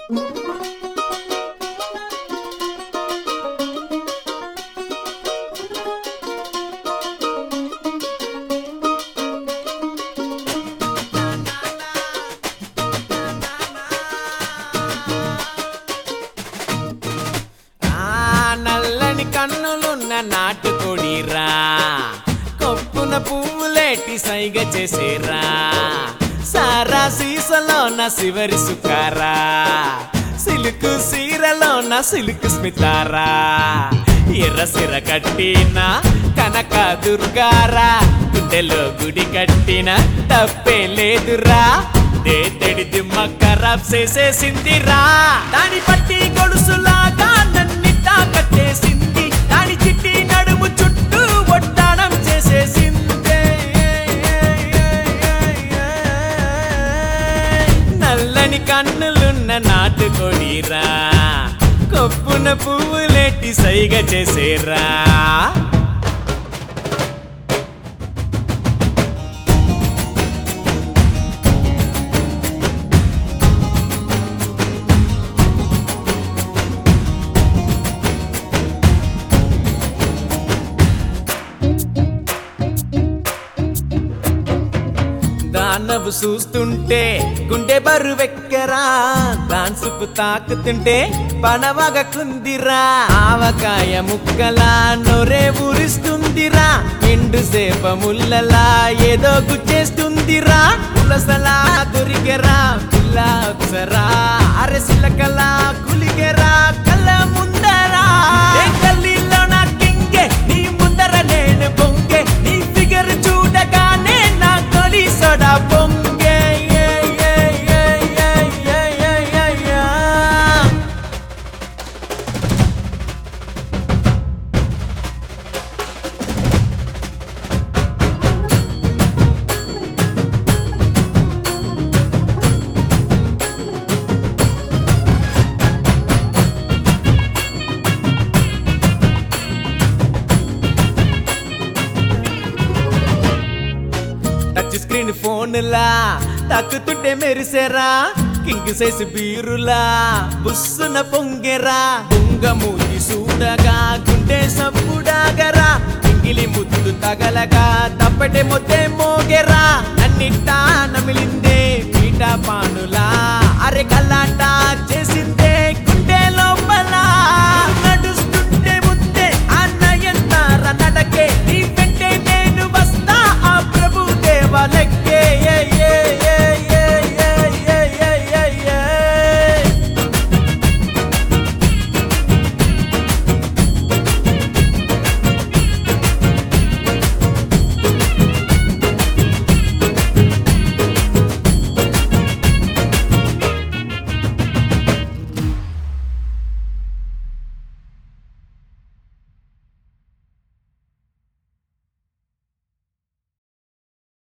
ఆ నల్లని కన్నులున్న నాటుకోడిరా కొప్పున పువ్వులేటి సైగ చేసేరా సారా సీసలో నా శివరి సుకారా సిలుకు సీరలో నా సిలుకు స్మితారా ఎర్ర సిర కట్టిన కనక దుర్గారా గుండెలో గుడి కట్టిన తప్పే లేదురా దేతడి దిమ్మ ఖరాబ్ చేసేసిందిరా దాని పట్టి గొలుసులాగా నన్నిట్టా కట్టేసింది దాని చిట్టి నడుము చుట్టూ ఒట్టాడం చేసేసిందే నల్లని కన్నులున్న నాటుకొడిరా కొప్పున పువ్వులెట్టి సైగ చేసేరా దానవు చూస్తుంటే గుండె బరువెక్కరా దాన్సుకు తాకుతుంటే పనవగ కుందిరా ఆవకాయ ముక్కలా నొరే ఊరిస్తుందిరా ఎండు సేప ముల్లలా ఏదో గుచ్చేస్తుందిరా పులసలా దొరికెరా పుల్ల అప్సరా అరసిలకలా కులికెరా కళ్ళ ముందరా ఏ గల్లీలో నా కింగే నీ ముందర నేను బొంగే నీ ఫిగర్ చూడగానే నా తొలి సొడా పొంగే ఏ, ఏ, ఏ, ఏ, ఏ, ఏ, ఏ, ఏ. టచ్ స్క్రీన్ ఫోన్లా తక్కుతుంటే మెరిసేరా కింగ్ సైజ్ బీరులా బుస్సున పొంగెరా బుంగ మూతి సూడగా గుండె సప్పుడాగరా ఇంగిలి ముద్దు తగలగా తప్పటే మొత్తే మోగెరా నన్నిట్టా నమిలిందే